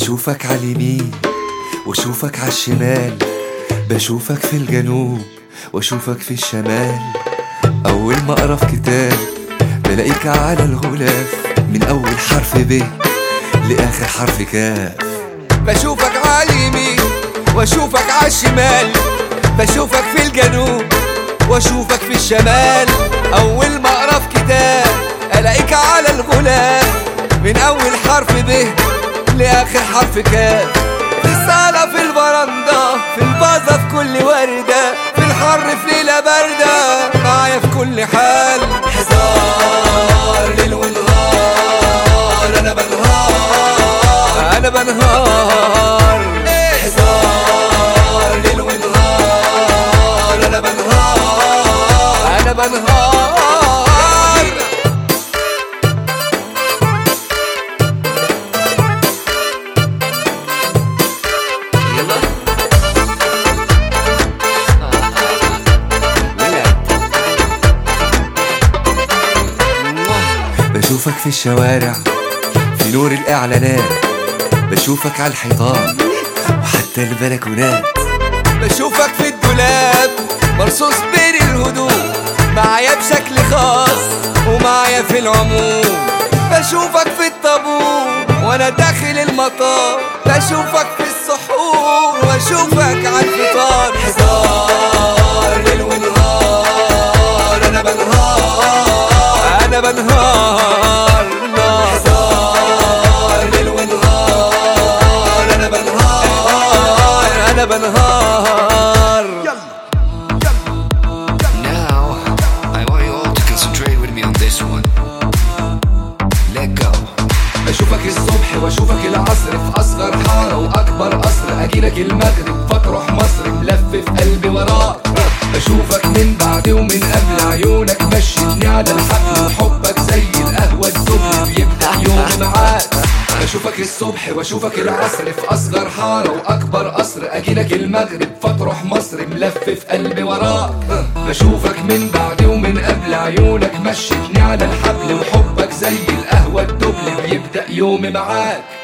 بشوفك على اليمين واشوفك على الشمال بشوفك في الجنوب واشوفك في الشمال اول ما اقرا في كتاب بلاقيك على الغلاف من اول حرف ب لاخر حرف كاف بشوفك على اليمين واشوفك على الشمال بشوفك في الجنوب واشوفك في الشمال اول ما اقرا في كتاب الاقيك على الغلاف من اول حرف ب لاخر حرف كاف في الصالة في البرندة في البازة في كل وردة في الحر في ليلة باردة معايا في كل حال حصار ليل ونهار انا بنهار انا بنهار حصار ليل ونهار انا بنهار انا بنهار يلا بشوفك في الشوارع في نور الإعلانات بشوفك على الحيطان وحتى البلكونات بشوفك في الدولاب مرصوص بين الهدوم معايا بشكل خاص ومعايا في العموم بشوفك في الطابور وانا داخل المطار بشوفك في السحور واشوفك على الفطار حصار ليل ونهار انا بنهار انا بنهار حصار ليل ونهار انا بنهار انا بنهار Now, I want you all to concentrate with me on this one. Let go. بشوفك الصبح واشوفك العصر في اصغر حاره واكبر قصر اجيلك المغرب فتروح مصر ملفف قلبي وراك بشوفك من بعد ومن قبل عيونك مشيتني على الحبل وحبك زي القهوه الدبل بيبدا يومي معاك بشوفك الصبح واشوفك العصر في اصغر حاره واكبر قصر اجيلك المغرب فتروح مصر ملفف قلبي وراك بشوفك من بعد ومن قبل عيونك مشيتني على الحبل وحبك زي القهوه الدبل بيبدا يومي معاك